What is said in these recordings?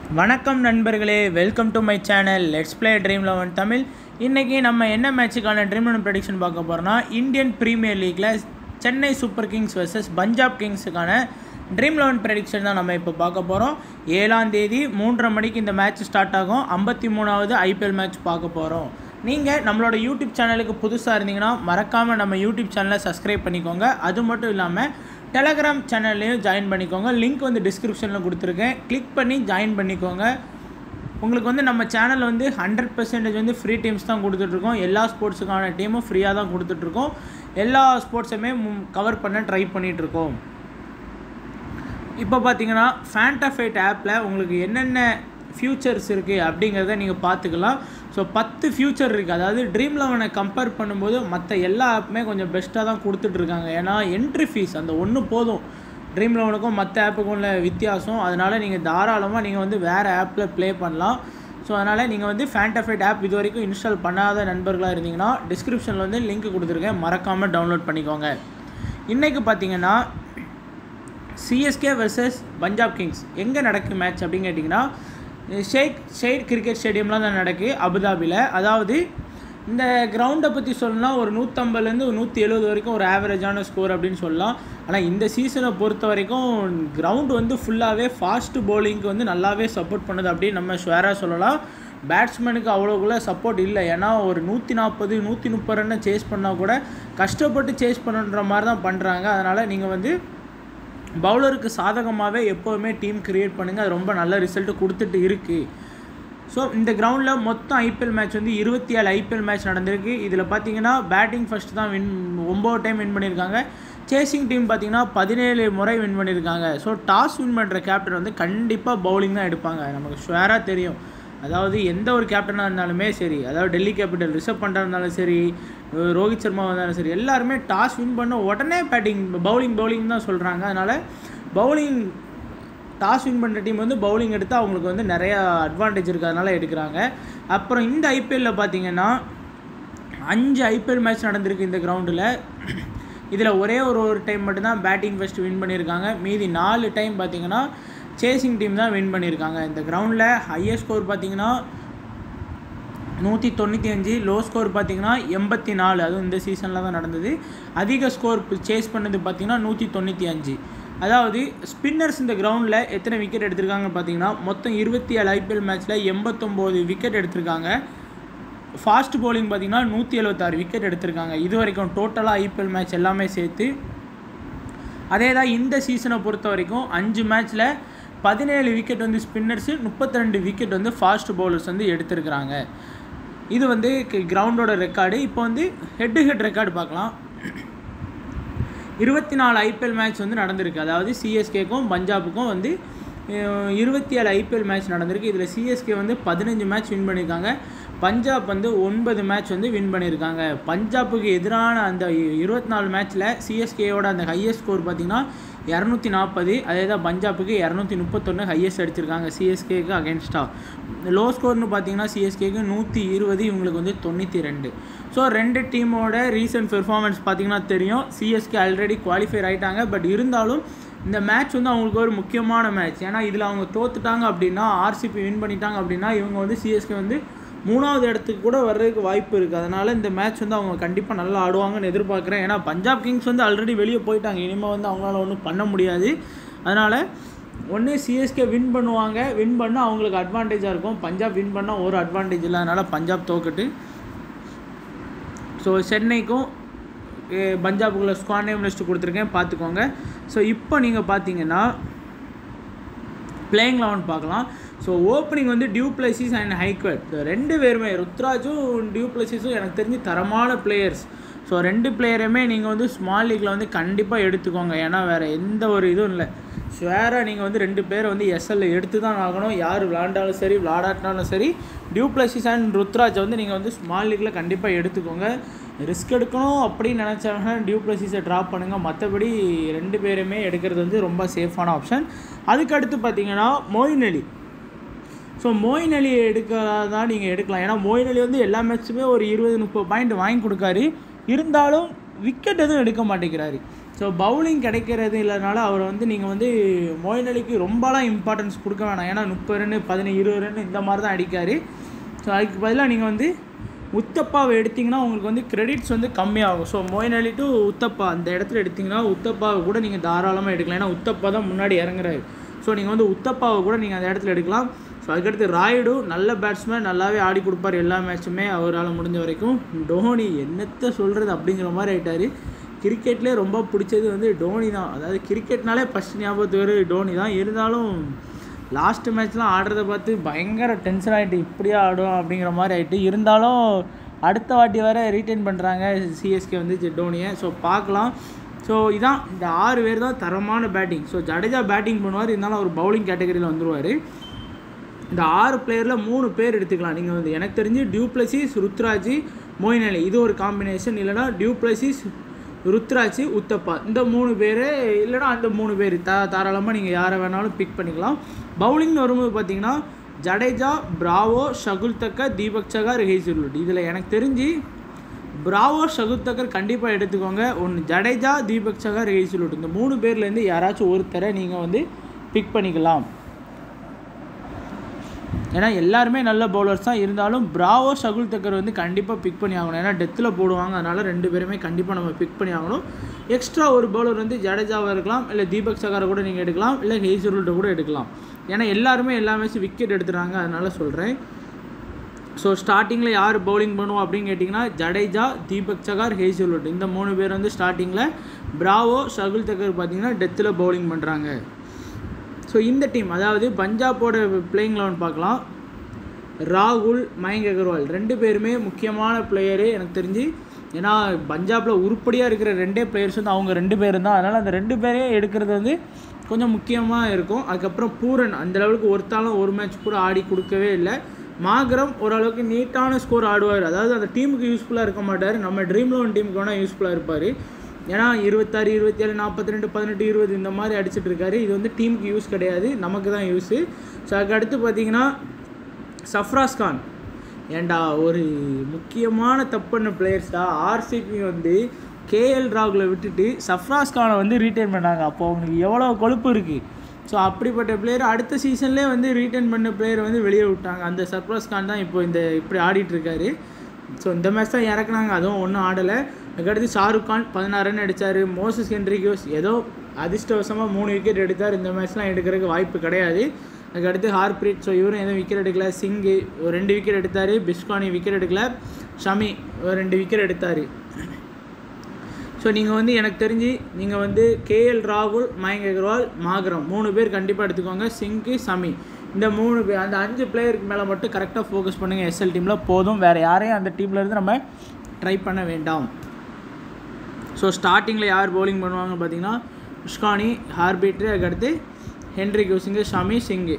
வணக்கம் நண்பர்களே welcome to my channel let's play Dream Eleven Tamil இன்றைக்கி நம்ம என்ன மேட்சுக்கான ட்ரீம் லெவன் ப்ரெடிக்ஷன் பார்க்க போகிறோம்னா இந்தியன் ப்ரீமியர் லீக்கில் Chennai Super Kings vs Punjab கிங்ஸுக்கான ட்ரீம் லெவன் ப்ரெடிக்ஷன் தான் நம்ம இப்போ பார்க்க போகிறோம் ஏழாம் தேதி மூன்றரை மணிக்கு இந்த மேட்ச் ஸ்டார்ட் ஆகும் ஐம்பத்தி மூணாவது ஐபிஎல் மேட்ச் பார்க்க போகிறோம் நீங்கள் நம்மளோட யூடியூப் சேனலுக்கு புதுசாக இருந்தீங்கன்னா மறக்காமல் நம்ம யூடியூப் சேனலை சப்ஸ்கிரைப் பண்ணிக்கோங்க அது மட்டும் இல்லாமல் டெலகிராம் சேனல்லையும் ஜாயின் பண்ணிக்கோங்க லிங்க் வந்து டிஸ்கிரிப்ஷனில் கொடுத்துருக்கேன் கிளிக் பண்ணி ஜாயின் பண்ணிக்கோங்க உங்களுக்கு வந்து நம்ம சேனல் வந்து ஹண்ட்ரட் பர்சன்டேஜ் வந்து ஃப்ரீ டீம்ஸ் தான் கொடுத்துட்ருக்கோம் எல்லா ஸ்போர்ட்ஸுக்கான டீமும் ஃப்ரீயாக தான் கொடுத்துட்ருக்கோம் எல்லா ஸ்போர்ட்ஸுமே கவர் பண்ண ட்ரை பண்ணிகிட்ருக்கோம் இப்போ பார்த்தீங்கன்னா ஃபேண்டஃபைட் ஆப்பில் உங்களுக்கு என்னென்ன ஃபியூச்சர்ஸ் இருக்குது அப்படிங்கிறத நீங்கள் பார்த்துக்கலாம் ஸோ பத்து ஃபியூச்சர் இருக்குது அதாவது ட்ரீம் லெவனை கம்பேர் பண்ணும்போது மற்ற எல்லா ஆப்புமே கொஞ்சம் பெஸ்ட்டாக தான் கொடுத்துட்ருக்காங்க ஏன்னா என்ட்ரி ஃபீஸ் அந்த ஒன்று போதும் ட்ரீம் லெவனுக்கும் மற்ற ஆப்புக்கும் உள்ள வித்தியாசம் அதனால் நீங்கள் தாராளமாக நீங்கள் வந்து வேறு ஆப்பில் ப்ளே பண்ணலாம் ஸோ அதனால் நீங்கள் வந்து ஃபேண்டஃபைட் ஆப் இது வரைக்கும் இன்ஸ்டால் பண்ணாத நண்பர்களாக இருந்தீங்கன்னா டிஸ்கிரிப்ஷனில் வந்து லிங்க் கொடுத்துருக்கேன் மறக்காமல் டவுன்லோட் பண்ணிக்கோங்க இன்றைக்கி பார்த்தீங்கன்னா சிஎஸ்கே vs பஞ்சாப் கிங்ஸ் எங்கே நடக்கு மேட்ச் அப்படின்னு கேட்டிங்கன்னா ஷேக் ஷேக் கிரிக்கெட் ஸ்டேடியம்லாம் தான் நடக்கு அபுதாபியில் அதாவது இந்த கிரவுண்டை பற்றி சொல்லணும்னா ஒரு நூற்றம்பதுலேருந்து ஒரு நூற்றி எழுபது வரைக்கும் ஒரு ஆவரேஜான ஸ்கோர் அப்படின்னு சொல்லலாம் ஆனால் இந்த சீசனை பொறுத்த வரைக்கும் கிரவுண்ட் வந்து ஃபுல்லாகவே ஃபாஸ்ட் bowling-க்கு வந்து நல்லாவே சப்போர்ட் பண்ணுது அப்படின்னு நம்ம ஷுவராக சொல்லலாம் பேட்ஸ்மேனுக்கு அவ்வளோக்குள்ள சப்போர்ட் இல்லை ஏன்னா ஒரு நூற்றி நாற்பது நூற்றி முப்பது ரன்னை சேஸ் பண்ணால் கூட கஷ்டப்பட்டு சேஸ் பண்ணுன்ற மாதிரி தான் பண்ணுறாங்க அதனால் நீங்கள் வந்து பவுலருக்கு சாதகமாகவே எப்போவுமே டீம் கிரியேட் பண்ணுங்கள் அது ரொம்ப நல்ல ரிசல்ட் கொடுத்துட்டு இருக்குது ஸோ இந்த கிரவுண்டில் மொத்தம் ஐபிஎல் மேட்ச் வந்து இருபத்தி ஏழு ஐபிஎல் மேட்ச் நடந்திருக்கு இதில் பார்த்தீங்கன்னா பேட்டிங் ஃபர்ஸ்ட் தான் வின் ஒம்பது டைம் வின் பண்ணியிருக்காங்க சேசிங் டீம் பார்த்தீங்கன்னா பதினேழு முறை வின் பண்ணியிருக்காங்க ஸோ டாஸ் வின் பண்ணுற கேப்டன் வந்து கண்டிப்பாக பவுலிங் தான் எடுப்பாங்க நமக்கு ஷுவராக தெரியும் அதாவது எந்த ஒரு கேப்டனாக இருந்தாலுமே சரி அதாவது டெல்லி கேபிட்டல் ரிசர்வ் பண்ணுறா இருந்தாலும் சரி ரோஹித் சர்மா இருந்தாலும் சரி எல்லாருமே டாஸ் வின் பண்ண உடனே பேட்டிங் பவுலிங் பவுலிங் தான் சொல்கிறாங்க அதனால் பவுலிங் டாஸ் வின் பண்ணுற டீம் வந்து பவுலிங் எடுத்து அவங்களுக்கு வந்து நிறையா அட்வான்டேஜ் இருக்கிறதுனால எடுக்கிறாங்க அப்புறம் இந்த ஐபிஎல்லில் பார்த்தீங்கன்னா அஞ்சு ஐபிஎல் மேட்ச் நடந்திருக்கு இந்த கிரவுண்டில் இதில் ஒரே ஒரு ஒரு டைம் மட்டும்தான் பேட்டிங் ஃபஸ்ட்டு வின் பண்ணியிருக்காங்க மீதி நாலு டைம் பார்த்தீங்கன்னா சேசிங் டீம் தான் வின் பண்ணியிருக்காங்க இந்த கிரவுண்டில் ஹையஸ்ட் ஸ்கோர் பார்த்தீங்கன்னா நூற்றி தொண்ணூற்றி அஞ்சு லோ ஸ்கோர் பார்த்தீங்கன்னா எண்பத்தி நாலு அதுவும் இந்த சீசனில் தான் நடந்தது அதிக ஸ்கோர் சேஸ் பண்ணது பார்த்தீங்கன்னா நூற்றி தொண்ணூற்றி அஞ்சு அதாவது ஸ்பின்னர்ஸ் இந்த கிரவுண்டில் எத்தனை விக்கெட் எடுத்திருக்காங்க பார்த்தீங்கன்னா மொத்தம் இருபத்தி ஏழு ஐபிஎல் மேட்ச்சில் எண்பத்தொம்போது விக்கெட் எடுத்திருக்காங்க ஃபாஸ்ட் bowling பார்த்தீங்கன்னா நூற்றி எழுபத்தாறு விக்கெட் எடுத்திருக்காங்க இது வரைக்கும் டோட்டலாக ஐபிஎல் மேட்ச் எல்லாமே சேர்த்து அதே தான் இந்த சீசனை பொறுத்த வரைக்கும் அஞ்சு மேட்ச்சில் பதினேழு விக்கெட் வந்து ஸ்பின்னர்ஸு முப்பத்தி ரெண்டு விக்கெட் வந்து ஃபாஸ்ட் பவுலர்ஸ் வந்து எடுத்திருக்கிறாங்க இது வந்து கிரவுண்டோட ரெக்கார்டு இப்போ வந்து ஹெட் டு ஹெட் ரெக்கார்டு பார்க்கலாம் இருபத்தி நாலு ஐபிஎல் மேட்ச் வந்து நடந்திருக்கு அதாவது சிஎஸ்கேக்கும் பஞ்சாபுக்கும் வந்து அஹ், இருபத்தி ஏழு ஐபிஎல் மேட்ச் நடந்திருக்கு இதில் சிஎஸ்கே வந்து பதினஞ்சு மேட்ச் வின் பண்ணியிருக்காங்க பஞ்சாப் வந்து ஒன்பது மேட்ச் வந்து வின் பண்ணியிருக்காங்க பஞ்சாப்புக்கு எதிரான அந்த இருபத்தி நாலு மேட்ச்சில் சிஎஸ்கேயோட அந்த ஹையஸ்ட் ஸ்கோர் பார்த்தீங்கன்னா இரநூத்தி நாற்பது அதே தான் பஞ்சாப்புக்கு இரநூத்தி முப்பத்தொன்று ஹையஸ்ட் அடிச்சிருக்காங்க சிஎஸ்கேக்கு அகேன்ஸ்டாக லோ ஸ்கோர்னு பார்த்தீங்கன்னா சிஎஸ்கேக்கு நூற்றி இருபது இவங்களுக்கு வந்து தொண்ணூற்றி ரெண்டு ஸோ ரெண்டு டீமோட ரீசன்ட் பெர்ஃபார்மன்ஸ் பார்த்தீங்கன்னா தெரியும் சிஎஸ்கே ஆல்ரெடி குவாலிஃபை ஆகிட்டாங்க பட் இருந்தாலும் இந்த மேட்ச் வந்து அவங்களுக்கு ஒரு முக்கியமான மேட்ச் ஏன்னா இதில் அவங்க தோத்துட்டாங்க அப்படின்னா ஆர்சிபி வின் பண்ணிட்டாங்க அப்படின்னா இவங்க வந்து சிஎஸ்கே வந்து மூணாவது இடத்துக்கு கூட வர்றதுக்கு வாய்ப்பு இருக்குது அதனால் இந்த மேட்ச் வந்து அவங்க கண்டிப்பாக நல்லா ஆடுவாங்கன்னு எதிர்பார்க்குறேன் ஏன்னா பஞ்சாப் கிங்ஸ் வந்து ஆல்ரெடி வெளியே போயிட்டாங்க இனிமேல் வந்து அவங்களால ஒன்றும் பண்ண முடியாது அதனால் ஒன்று சிஎஸ்கே வின் பண்ணுவாங்க வின் பண்ணால் அவங்களுக்கு அட்வான்டேஜாக இருக்கும் பஞ்சாப் வின் பண்ணால் ஒரு அட்வான்டேஜ் இல்லை அதனால் பஞ்சாப் தோக்கட்டு ஸோ சென்னைக்கும் அஹ், பஞ்சாபுக்குள்ள ஸ்குவாட் நேம் லிஸ்ட் கொடுத்துருக்கேன் பார்த்துக்கோங்க ஸோ இப்போ நீங்கள் பார்த்தீங்கன்னா பிளேயிங் லெவன் பார்க்கலாம் ஸோ ஓப்பனிங் வந்து டியூ பிளேசிஸ் அண்ட் ஹைக்வெட் இந்த ரெண்டு பேருமே ருத்ராஜும் டியூ பிளேசிஸும் எனக்கு தெரிஞ்சு தரமான பிளேயர்ஸ் ஸோ ரெண்டு பிளேயருமே நீங்கள் வந்து ஸ்மால் லீக்கில் வந்து கண்டிப்பாக எடுத்துக்கோங்க ஏன்னா வேறு எந்த ஒரு இதுவும் இல்லை ஷுவராக நீங்கள் வந்து ரெண்டு பேரை வந்து எஸ்எல்ல எடுத்து தான் ஆகணும் யார் விளாண்டாலும் சரி விளாடாட்டினாலும் சரி டியூ பிளேசிஸ் அண்ட் ருத்ராஜை வந்து நீங்கள் வந்து ஸ்மால் லீக்கில் கண்டிப்பாக எடுத்துக்கோங்க ரிஸ்க் எடுக்கணும் அப்படின்னு நினச்சாங்கன்னா டியூ பிளஸிஸை ட்ராப் பண்ணுங்கள் மற்றபடி ரெண்டு பேருமே எடுக்கிறது வந்து ரொம்ப சேஃபான ஆப்ஷன் அதுக்கு அடுத்து பார்த்தீங்கன்னா Moeen Ali so Moeen Ali எடுக்கிறதா நீங்கள் எடுக்கலாம் ஏன்னா மோயின் அலி வந்து எல்லா மேட்ச்சுமே ஒரு இருபது முப்பது பாயிண்ட் வாங்கி கொடுக்காரு இருந்தாலும் விக்கெட் எதுவும் எடுக்க மாட்டேங்கிறாரு ஸோ பவுலிங் கிடைக்கிறது இல்லைனால அவர் வந்து நீங்கள் வந்து மொயின் அலிக்கு ரொம்பலாம் இம்பார்ட்டன்ஸ் கொடுக்க வேணாம் ஏன்னா முப்பது ரன் பதினேழு இருபது ரன் இந்த மாதிரி தான் அடிக்கார் ஸோ அதுக்கு பதிலாக நீங்கள் வந்து உத்தப்பாவை எடுத்திங்கன்னா உங்களுக்கு வந்து கிரெடிட்ஸ் வந்து கம்மியாகும் so Moeen Ali to Uthappa அந்த இடத்துல எடுத்திங்கன்னா உத்தப்பாவை கூட நீங்கள் தாராளமாக எடுக்கலாம் ஏன்னா உத்தப்பா தான் முன்னாடி இறங்குறாரு ஸோ நீங்கள் வந்து உத்தப்பாவை கூட நீங்கள் அந்த இடத்துல எடுக்கலாம் ஸோ அதுக்கடுத்து ராயுடு நல்ல பேட்ஸ்மேன் நல்லாவே ஆடி கொடுப்பார் எல்லா மேட்சுமே அவரால் முடிஞ்ச வரைக்கும் டோனி என்னத்தை சொல்கிறது அப்படிங்கிற மாதிரி ஆயிட்டார் கிரிக்கெட்லேயே ரொம்ப பிடிச்சது வந்து டோனி தான் அதாவது கிரிக்கெட்னாலே ஃபஸ்ட் ஞாபகத்துக்கு வரும் டோனி தான் இருந்தாலும் லாஸ்ட் மேட்ச்லாம் ஆடுறத பார்த்து பயங்கர டென்ஷன் ஆகிட்டு இப்படியே ஆடும் அப்படிங்கிற மாதிரி ஆகிட்டு இருந்தாலும் அடுத்த வாட்டி வர ரீட்டைன் பண்ணுறாங்க சிஎஸ்கே வந்து டோனியை ஸோ பார்க்கலாம் ஸோ இதான் இந்த ஆறு பேர் தான் தரமான பேட்டிங் ஸோ ஜடேஜா பேட்டிங் பண்ணுவார் இருந்தாலும் அவர் பவுலிங் கேட்டகரியில் வந்துருவார் இந்த ஆறு பிளேயரில் மூணு பேர் எடுத்துக்கலாம் நீங்கள் வந்து எனக்கு தெரிஞ்சு டியூப்ளசிஸ் ருத்ராஜி மோயின் அலி இது ஒரு காம்பினேஷன் இல்லைனா டியூப்ளசிஸ் ருத்ராஜி உத்தப்பா இந்த மூணு பேர் இல்லைனா அந்த மூணு பேர் தா தாராளமாக நீங்கள் யாரை வேணாலும் பிக் பண்ணிக்கலாம் பவுலிங்னு வரும்போது பார்த்தீங்கன்னா ஜடேஜா பிராவோ ஷகுல் தக்கர் தீபக் சகார் ஹேசுலுட் இதில் எனக்கு தெரிஞ்சு பிராவோ ஷகுல் தக்கர் கண்டிப்பாக எடுத்துக்கோங்க ஒன்று ஜடேஜா தீபக் சகார் ஹேசுலுட் இந்த மூணு பேர்லேருந்து யாராச்சும் ஒருத்தரை நீங்கள் வந்து பிக் பண்ணிக்கலாம் ஏன்னா எல்லாருமே நல்ல பவுலர்ஸ் தான் இருந்தாலும் பிராவோ ஷகுல் தக்கர் வந்து கண்டிப்பாக பிக் பண்ணி ஆகணும் ஏன்னா டெத்தில் போடுவாங்க அதனால் ரெண்டு பேருமே கண்டிப்பாக நம்ம பிக் பண்ணி ஆகணும் எக்ஸ்ட்ரா ஒரு பவுலர் வந்து ஜடேஜாவாக இருக்கலாம் இல்லை தீபக் சகாரை கூட நீங்கள் எடுக்கலாம் இல்லை ஹேசருல்ட்ட கூட எடுக்கலாம் ஏன்னா எல்லாருமே எல்லா மேட்ச்சும் விக்கெட் எடுத்துகிறாங்க அதனால் சொல்கிறேன் ஸோ ஸ்டார்டிங்கில் யார் பவுலிங் பண்ணுவோம் அப்படின்னு கேட்டிங்கன்னா ஜடேஜா தீபக் சகார் ஹேசல்வுட் இந்த மூணு பேர் வந்து ஸ்டார்டிங்கில் பிராவோ ஷகுல் தக்கர் பார்த்தீங்கன்னா டெத்தில் பவுலிங் பண்ணுறாங்க ஸோ இந்த டீம் அதாவது பஞ்சாபோட பிளேயிங் லெவன் பார்க்கலாம் ராகுல் மயங்க் அகர்வால் ரெண்டு பேருமே முக்கியமான பிளேயரு எனக்கு தெரிஞ்சு ஏன்னா பஞ்சாபில் உருப்படியாக இருக்கிற ரெண்டே பிளேயர்ஸ் வந்து அவங்க ரெண்டு பேரும் தான் அதனால் அந்த ரெண்டு பேரே எடுக்கிறது வந்து கொஞ்சம் முக்கியமாக இருக்கும் அதுக்கப்புறம் பூரன் அந்த லெவலுக்கு ஒருத்தாலும் ஒரு மேட்ச் கூட ஆடி கொடுக்கவே இல்லை மாகரம் ஓரளவுக்கு நீட்டான ஸ்கோர் ஆடுவார் அதாவது அந்த டீமுக்கு யூஸ்ஃபுல்லாக இருக்க மாட்டார் நம்ம ட்ரீம் லெவன் டீமுக்கு வேணால் யூஸ்ஃபுல்லாக இருப்பார் ஏன்னா இருபத்தாறு இருபத்தேழு நாற்பத்தி ரெண்டு பதினெட்டு இருபது இந்த மாதிரி அடிச்சிட்டு இருக்காரு இது வந்து டீமுக்கு யூஸ் கிடையாது நமக்கு தான் யூஸு ஸோ அதுக்கு அடுத்து பார்த்தீங்கன்னா சஃப்ராஸ் கான் ஏண்டா ஒரு முக்கியமான தப்புன்னு பிளேயர்ஸ் தான் ஆர்சிபி வந்து கேஎல் ராகுலை விட்டுட்டு சஃப்ராஸ் கானை வந்து ரீட்டைன் பண்ணாங்க அப்போ அவங்களுக்கு எவ்வளோ கொழுப்பு இருக்குது ஸோ அப்படிப்பட்ட பிளேயர் அடுத்த சீசன்லேயே வந்து ரீட்டைன் பண்ண பிளேயரை வந்து வெளியே விட்டாங்க அந்த சர்ப்ராஸ் கான் தான் இப்போ இந்த இப்படி ஆடிட்டு இருக்காரு ஸோ இந்த மேட்ச் தான் இறக்குனாங்க அதுவும் ஒன்றும் ஆடலை அதுக்கடுத்து ஷாருக் கான் பதினாறு ரன் அடித்தார் மோசஸ் ஹென்ரிகோஸ் ஏதோ அதிர்ஷ்டவசமாக மூணு விக்கெட் எடுத்தார் இந்த மேட்ச்லாம் எடுக்கிறதுக்கு வாய்ப்பு கிடையாது அதுக்கடுத்து ஹார்ப்ரீட் ஸோ இவரும் எதுவும் விக்கெட் எடுக்கல சிங்கு ஒரு ரெண்டு விக்கெட் எடுத்தார் பிஸ்கானி விக்கெட் எடுக்கல ஷமி ஒரு ரெண்டு விக்கெட் எடுத்தார் ஸோ நீங்கள் வந்து எனக்கு தெரிஞ்சு நீங்கள் வந்து கேஎல் ராகுல் மயங்க் அகர்வால் மாகரம் மூணு பேர் கண்டிப்பாக எடுத்துக்கோங்க சிங்கு சமி இந்த மூணு பேர் அந்த அஞ்சு பிளேயருக்கு மேலே மட்டும் கரெக்டாக ஃபோக்கஸ் பண்ணுங்கள் எஸ்எல் டீமில் போதும் வேறு யாரையும் அந்த டீமில் இருந்து நம்ம ட்ரை பண்ண வேண்டாம் ஸோ ஸ்டார்டிங்கில் யார் பவுலிங் பண்ணுவாங்க பார்த்தீங்கன்னா உஷ்கானி ஹார்பீட்ரு அதுக்கடுத்து Henriques Shami Singh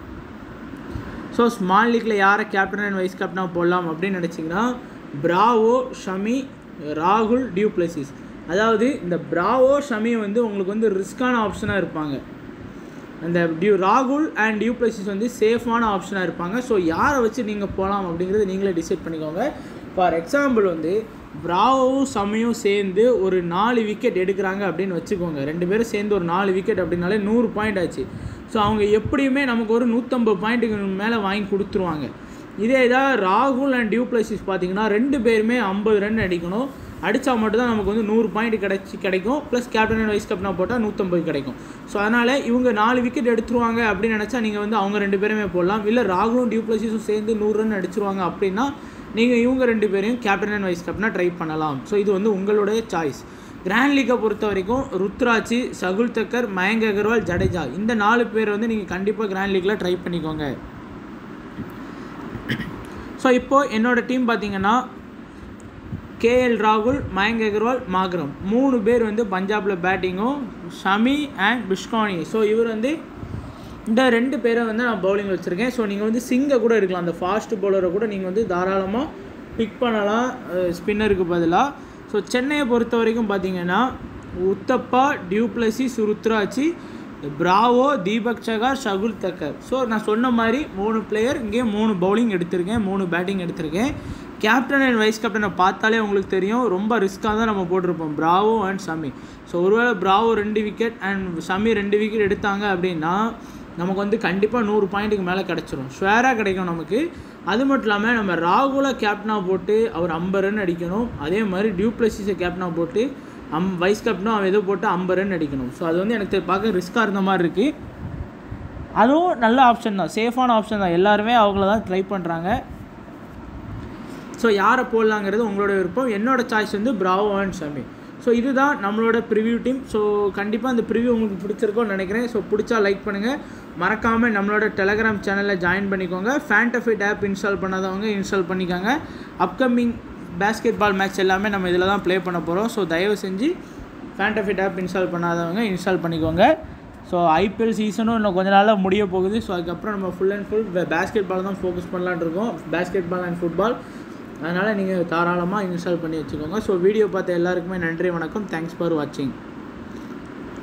so small லீக்கில் யாரை கேப்டன் அண்ட் வைஸ் கேப்டனாக போடலாம் அப்படின்னு நினச்சிங்கன்னா பிராவோ ஷமி ராகுல் டியூப்ளசிஸ் அதாவது இந்த பிராவோ ஷமி வந்து உங்களுக்கு வந்து ரிஸ்க்கான ஆப்ஷனாக இருப்பாங்க அந்த டியூ ராகுல் அண்ட் டியூப்ளசிஸ் வந்து சேஃபான ஆப்ஷனாக இருப்பாங்க ஸோ யாரை வச்சு நீங்கள் போகலாம் அப்படிங்கிறத நீங்களே டிசைட் பண்ணிக்கோங்க ஃபார் எக்ஸாம்பிள் வந்து பிராவோவும் சமையும் சேர்ந்து ஒரு நாலு விக்கெட் எடுக்கிறாங்க அப்படின்னு வச்சுக்கோங்க ரெண்டு பேரும் சேர்ந்து ஒரு நாலு விக்கெட் அப்படின்னாலே நூறு பாயிண்ட் ஆச்சு ஸோ அவங்க எப்படியுமே நமக்கு ஒரு நூற்றம்பது பாயிண்ட்டுக்கு மேலே வாங்கி கொடுத்துருவாங்க இதே இதாக ராகுல் அண்ட் டியூப்ளசிஸ் பார்த்தீங்கன்னா ரெண்டு பேருமே ஐம்பது ரன் அடிக்கணும் அடித்தா மட்டும்தான் நமக்கு வந்து நூறு பாயிண்ட் கிடச்சி கிடைக்கும் ப்ளஸ் கேப்டன் அண்ட் வைஸ் கேப்டனாக போட்டால் நூற்றம்பது கிடைக்கும் ஸோ அதனால் இவங்க நாலு விக்கெட் எடுத்துருவாங்க அப்படின்னு நினச்சா நீங்கள் வந்து அவங்க ரெண்டு பேருமே போடலாம் இல்லை ராகுலும் டியூப்ளசிஸும் சேர்ந்து நூறு ரன் அடிச்சிருவாங்க அப்படின்னா நீங்கள் இவங்க ரெண்டு பேரையும் கேப்டன் அண்ட் வைஸ் கேப்டனாக ட்ரை பண்ணலாம் ஸோ இது வந்து உங்களுடைய சாய்ஸ் கிராண்ட் லீக்கை பொறுத்த வரைக்கும் ருத்ராஜி சகுல் தக்கர் மயங்க் அகர்வால் ஜடேஜா இந்த நாலு பேர் வந்து நீங்கள் கண்டிப்பாக கிராண்ட் லீக்கில் ட்ரை பண்ணிக்கோங்க ஸோ இப்போது என்னோடய டீம் பார்த்தீங்கன்னா கேஎல் ராகுல் மயங்க் அகர்வால் மாகரம் மூணு பேர் வந்து பஞ்சாபில் பேட்டிங்கும் ஷமி அண்ட் பிஷ்கானி ஸோ இவர் வந்து இந்த ரெண்டு பேரை வந்து நான் பவுலிங் வச்சுருக்கேன் ஸோ நீங்கள் வந்து சிங்கை கூட எடுக்கலாம் அந்த ஃபாஸ்ட் பவுலரை கூட நீங்கள் வந்து தாராளமாக பிக் பண்ணலாம் ஸ்பின்னருக்கு பதிலாக ஸோ சென்னையை பொறுத்த வரைக்கும் பார்த்தீங்கன்னா உத்தப்பா டியூப்ளசி சுருத்ராச்சி பிராவோ தீபக் சகார் ஷகுல் தக்கர் ஸோ நான் சொன்ன மாதிரி மூணு பிளேயர் இங்கே மூணு பவுலிங் எடுத்திருக்கேன் மூணு பேட்டிங் எடுத்திருக்கேன் கேப்டன் அண்ட் வைஸ் கேப்டனை பார்த்தாலே உங்களுக்கு தெரியும் ரொம்ப ரிஸ்க்காக தான் நம்ம போட்டிருப்போம் பிராவோ அண்ட் சமி ஸோ ஒருவேளை பிராவோ ரெண்டு விக்கெட் அண்ட் சமி ரெண்டு விக்கெட் எடுத்தாங்க அப்படின்னா நமக்கு வந்து கண்டிப்பாக நூறு பாயிண்ட்டுக்கு மேலே கிடச்சிரும் ஷுவராக கிடைக்கும் நமக்கு அது மட்டும் இல்லாமல் நம்ம ராகுலை கேப்டனாக போட்டு அவர் ஐம்பது ரன் அடிக்கணும் அதே மாதிரி டியூப்ளசிஸை கேப்டனாக போட்டு அம் வைஸ் கேப்டனும் அவன் ஏதோ போட்டு ஐம்பது ரன் அடிக்கணும் ஸோ அது வந்து எனக்கு தெ- பார்க்க ரிஸ்க்காக இருந்த மாதிரி இருக்குது அதுவும் நல்ல ஆப்ஷன் தான் சேஃபான ஆப்ஷன் தான் எல்லாருமே அவங்கள தான் ட்ரை பண்ணுறாங்க ஸோ யாரை போடலாங்கிறது உங்களோட விருப்பம் என்னோட சாய்ஸ் வந்து பிராவோ அண்ட் ஷமி ஸோ இதுதான் நம்மளோட ப்ரிவ்யூ டீம் ஸோ கண்டிப்பாக அந்த ப்ரிவ்யூ உங்களுக்கு பிடிச்சிருக்கோன்னு நினைக்கிறேன் ஸோ பிடிச்சா லைக் பண்ணுங்கள் மறக்காமல் நம்மளோட டெலகிராம் சேனலில் ஜாயின் பண்ணிக்கோங்க ஃபேண்டஃபிட் ஆப் இன்ஸ்டால் பண்ணாதவங்க இன்ஸ்டால் பண்ணிக்கோங்க அப்கமிங் பேஸ்கெட் பால் மேட்ச் எல்லாமே நம்ம இதில் தான் ப்ளே பண்ண போகிறோம் ஸோ தயவு செஞ்சு ஃபேண்டஃபிட் ஆப் இன்ஸ்டால் பண்ணாதவங்க இன்ஸ்டால் பண்ணிக்கோங்க ஸோ ஐபிஎல் சீசனும் இன்னும் கொஞ்ச நாளில் முடிய போகுது ஸோ அதுக்கப்புறம் நம்ம full and full basketball தான் ஃபோக்கஸ் பண்ணலான்னு இருக்கோம் பேஸ்கெட் பால் அண்ட் ஃபுட்பால் அதனால் நீங்கள் தாராளமாக இன்ஸ்டால் பண்ணி வச்சுக்கோங்க ஸோ வீடியோ பார்த்த எல்லாருக்குமே நன்றி வணக்கம் தேங்க்ஸ் ஃபார் வாட்சிங்